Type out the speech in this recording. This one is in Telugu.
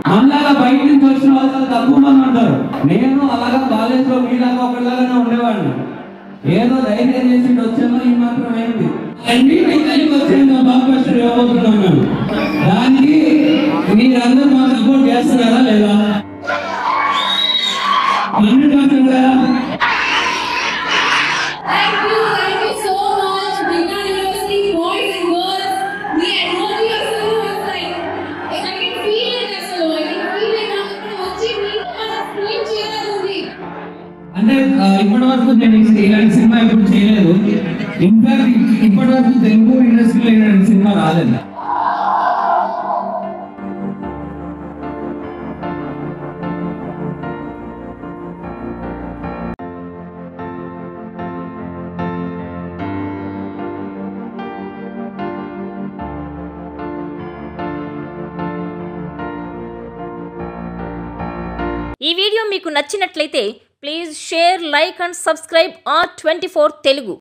మనలాగా బయట నుంచి వచ్చిన వాళ్ళు తక్కువ మంది ఉంటారు నేను అలాగా కాలేజ్లో మీలాగా ఒకలాగానే ఉండేవాడిని ఏదో ధైర్యం చేసి వచ్చామో ఈ మాత్రం అయింది అన్ని టైంకి వచ్చాను బాగా ఇవ్వబోతున్నాం మేము దానికి మీరందరూ మా సపోర్ట్ చేస్తున్నారా లేదా హండ్రెడ్ పర్సెంట్ కదా Thank you, thank you so much, Bina University boys and girls. The energy అసలు was like, I can feel it అసలు, I can feel it. నాకు ఇక్కడ వచ్చి మీకు మన screen చేయాలని ఉంది. అంటే ఆ, ఇప్పటి వరకు నేను ఈ- ఇలాంటి సినిమా ఎప్పుడు చేయలేదు ఇన్ఫాక్ట్ ఇప్పటి వరకు తెలుగు ఇండస్ట్రీలో ఇలాంటి సినిమా రాలేదు ఈ వీడియో మీకు నచ్చినట్లయితే please share like and subscribe R twenty Telugu